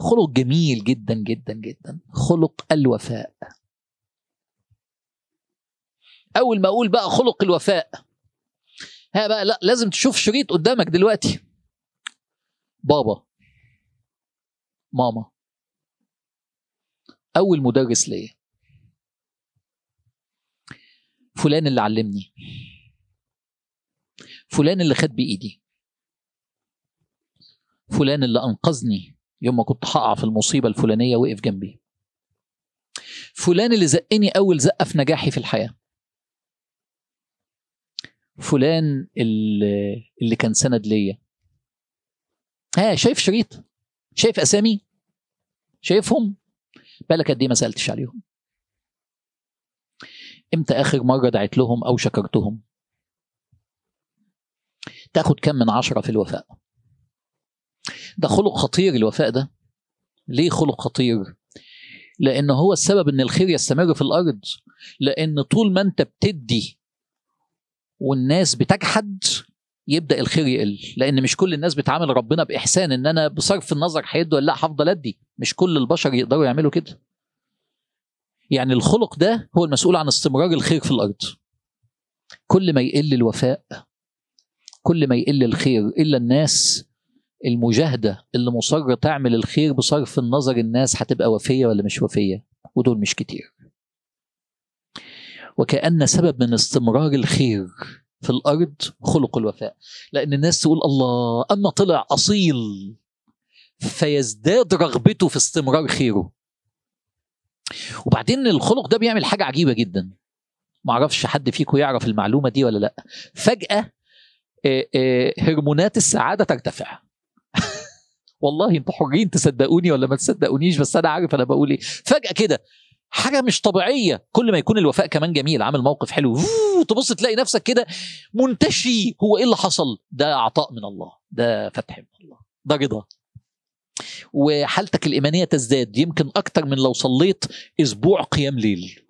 خلق جميل جدا جدا جدا خلق الوفاء اول ما اقول بقى خلق الوفاء ها بقى لا لازم تشوف شريط قدامك دلوقتي بابا ماما اول مدرس ليا فلان اللي علمني فلان اللي خد بايدي فلان اللي انقذني يوم ما كنت هقع في المصيبه الفلانيه وقف جنبي فلان اللي زقني اول زقه في نجاحي في الحياه فلان اللي, اللي كان سند ليا ها شايف شريط شايف اسامي شايفهم بالك قد ايه ما سالتش عليهم امتى اخر مره دعيت لهم او شكرتهم تاخد كم من عشرة في الوفاء ده خلق خطير الوفاء ده ليه خلق خطير لان هو السبب ان الخير يستمر في الارض لان طول ما انت بتدي والناس بتجحد يبدا الخير يقل لان مش كل الناس بتعامل ربنا باحسان ان انا بصرف النظر هيدوا ولا لا هفضل ادي مش كل البشر يقدروا يعملوا كده يعني الخلق ده هو المسؤول عن استمرار الخير في الارض كل ما يقل الوفاء كل ما يقل الخير الا الناس المجاهده اللي مصره تعمل الخير بصرف النظر الناس هتبقى وفيه ولا مش وفيه ودول مش كتير وكأن سبب من استمرار الخير في الأرض خلق الوفاء لأن الناس تقول الله أما طلع أصيل فيزداد رغبته في استمرار خيره وبعدين الخلق ده بيعمل حاجة عجيبة جدا معرفش حد فيكم يعرف المعلومة دي ولا لا فجأة هرمونات السعادة ترتفع والله انتوا حرين تصدقوني ولا ما تصدقونيش بس انا عارف انا بقول ايه فجأة كده حاجه مش طبيعيه كل ما يكون الوفاء كمان جميل عامل موقف حلو تبص تلاقي نفسك كده منتشي هو ايه اللي حصل ده عطاء من الله ده فتح من الله ده رضا وحالتك الايمانيه تزداد يمكن اكتر من لو صليت اسبوع قيام ليل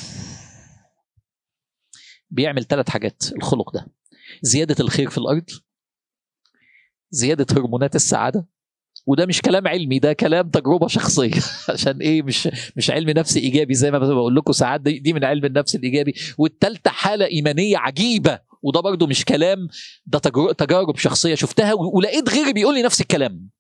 بيعمل ثلاث حاجات الخلق ده زياده الخير في الارض زياده هرمونات السعاده وده مش كلام علمي ده كلام تجربه شخصيه عشان ايه مش مش علم نفس ايجابي زي ما بقول لكم ساعات دي, دي من علم النفس الايجابي والثالثه حاله ايمانيه عجيبه وده برضو مش كلام ده تجارب شخصيه شفتها ولقيت غيري بيقول لي نفس الكلام